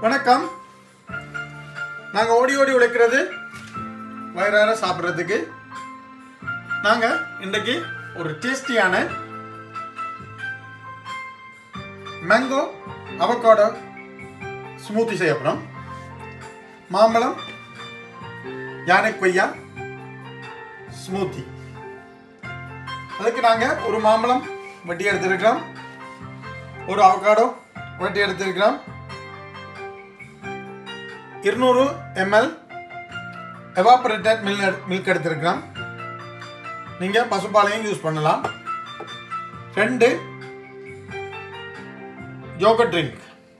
வணக்கம் நாங்கள் ஓடி ஓடி உழைக்கிறது வயிறார சாப்பிட்றதுக்கு நாங்கள் இன்றைக்கு ஒரு டேஸ்டியான மேங்கோ அவகாடோ ஸ்மூத்தி செய்ய போகிறோம் மாம்பழம் யானை கொய்யா ஸ்மூத்தி அதுக்கு நாங்கள் ஒரு மாம்பழம் வெட்டி எடுத்திருக்கிறோம் ஒரு அவகாடோ வெட்டி எடுத்திருக்கிறோம் இருநூறு எம்எல் எவாபரேட்டட் மில்க் மில்க் எடுத்திருக்கிறோம் நீங்கள் பசுப்பாலையும் யூஸ் பண்ணலாம் ரெண்டு யோகட் ட்ரிங்க்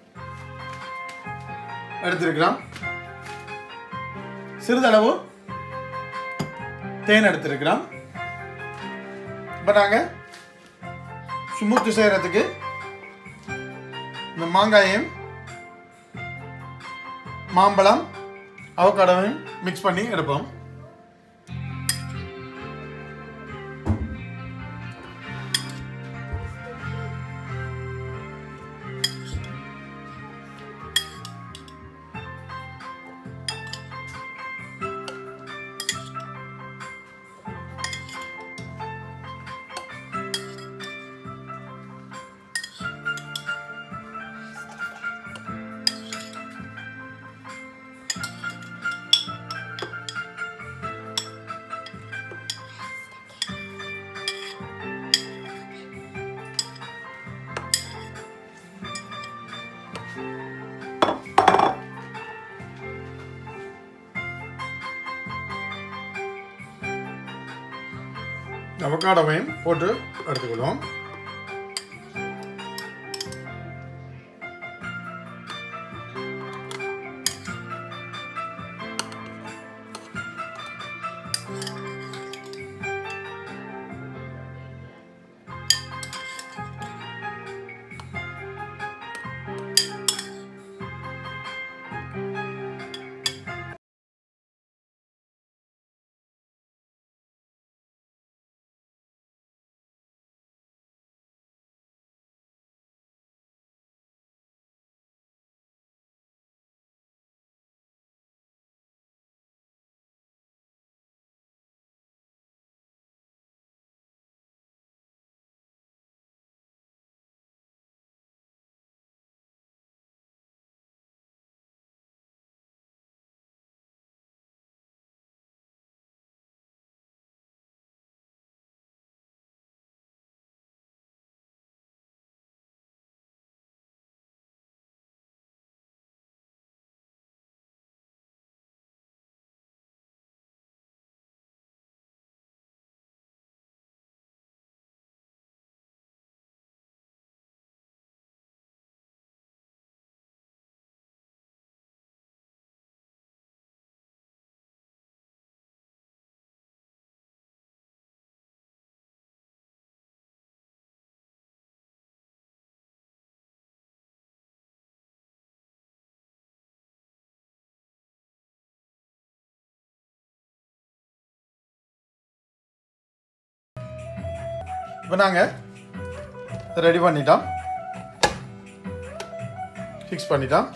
எடுத்திருக்கிறோம் சிறிதளவு தேன் எடுத்திருக்கிறோம் இப்போ நாங்கள் சுமூத்து செய்கிறதுக்கு இந்த மாங்காயையும் மாம்பழம் அவக்காடவையும் மிக்ஸ் பண்ணி எடுப்போம் அவக்காடவையும் போட்டு எடுத்துக்கிடுவோம் இப்போ நாங்கள் ரெடி பண்ணிட்டோம் ஃபிக்ஸ் பண்ணிட்டோம்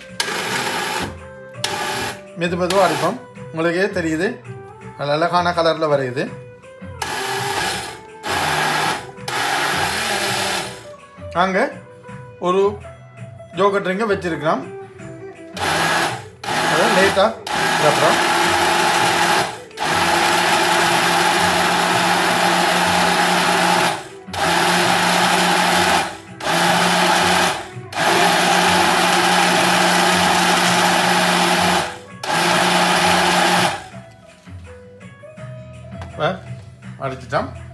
மெது மெதுவாக அடிப்போம் உங்களுக்கே தெரியுது நல்ல அழகான கலரில் வரையுது நாங்கள் ஒரு ஜோக்கட் ட்ரிங்கை வச்சிருக்கிறோம் அதை லேட்டாக அப்புறம் இப்போ அடிச்சிட்டோம்